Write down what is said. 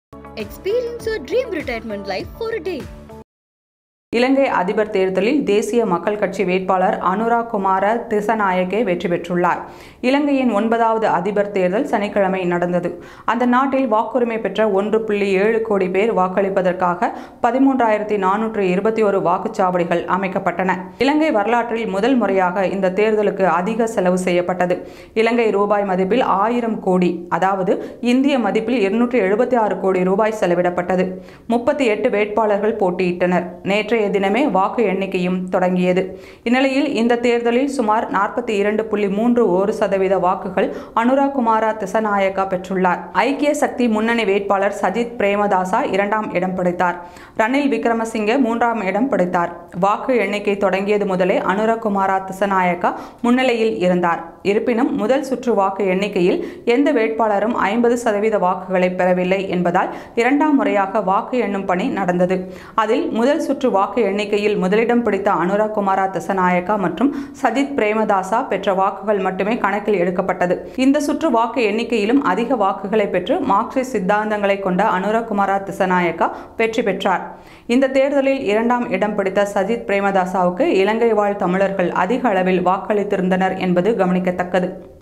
Experience your dream retirement life for a day. இலங்கை அதிபர் தேர்தலில் தேசிய மக்கள் கட்சி வேட்பாளர் அனுரா குமார திசநாயகே வெற்றி பெற்றுள்ளார் இலங்கையின் ஒன்பதாவது அதிபர் தேர்தல் சனிக்கிழமை நடந்தது அந்த நாட்டில் வாக்குரிமை பெற்ற ஒன்று புள்ளி ஏழு கோடி பேர் வாக்களிப்பதற்காக பதிமூன்றாயிரத்தி நானூற்று இருபத்தி ஒரு வாக்குச்சாவடிகள் அமைக்கப்பட்டன இலங்கை வரலாற்றில் முதல் முறையாக இந்த தேர்தலுக்கு அதிக செலவு செய்யப்பட்டது இலங்கை ரூபாய் மதிப்பில் ஆயிரம் கோடி அதாவது இந்திய மதிப்பில் இருநூற்றி எழுபத்தி ஆறு கோடி ரூபாய் செலவிடப்பட்டது முப்பத்தி எட்டு வேட்பாளர்கள் போட்டியிட்டனர் நேற்றைய தினமே வாக்கு எண்ணிக்கையும் தொடங்கியது இந்நிலையில் இந்த தேர்தலில் சுமார் நாற்பத்தி இரண்டு புள்ளி மூன்று ஒரு சதவீத வாக்குகள் அனுரா குமாரா திசநாயக்கா பெற்றுள்ளார் ஐக்கிய சக்தி முன்னணி வேட்பாளர் சஜித் பிரேமதாசா இரண்டாம் இடம் பிடித்தார் ரணில் விக்ரமசிங்கே மூன்றாம் இடம் பிடித்தார் வாக்கு எண்ணிக்கை தொடங்கியது முதலே அனுரா குமாரா திசநாயக்கா முன்னிலையில் இருந்தார் இருப்பினும் முதல் சுற்று வாக்கு எண்ணிக்கையில் எந்த வேட்பாளரும் ஐம்பது சதவீத வாக்குகளை பெறவில்லை என்பதால் இரண்டாம் முறையாக வாக்கு எண்ணும் பணி நடந்தது அதில் முதல் சுற்று வாக்கு எண்ணிக்கையில் முதலிடம் பிடித்த அனுரா குமாரா திசநாயக்கா மற்றும் சஜித் பிரேமதாசா பெற்ற வாக்குகள் மட்டுமே கணக்கில் எடுக்கப்பட்டது இந்த சுற்று வாக்கு எண்ணிக்கையிலும் அதிக வாக்குகளை பெற்று மார்க்சிஸ்ட் சித்தாந்தங்களை கொண்ட அனுரா குமாரா திசநாயக்கா வெற்றி பெற்றார் இந்த தேர்தலில் இரண்டாம் இடம் பிடித்த சஜித் பிரேமதாசாவுக்கு இலங்கை வாழ் தமிழர்கள் அதிக அளவில் வாக்களித்திருந்தனர் என்பது கவனிக்கத்தக்கது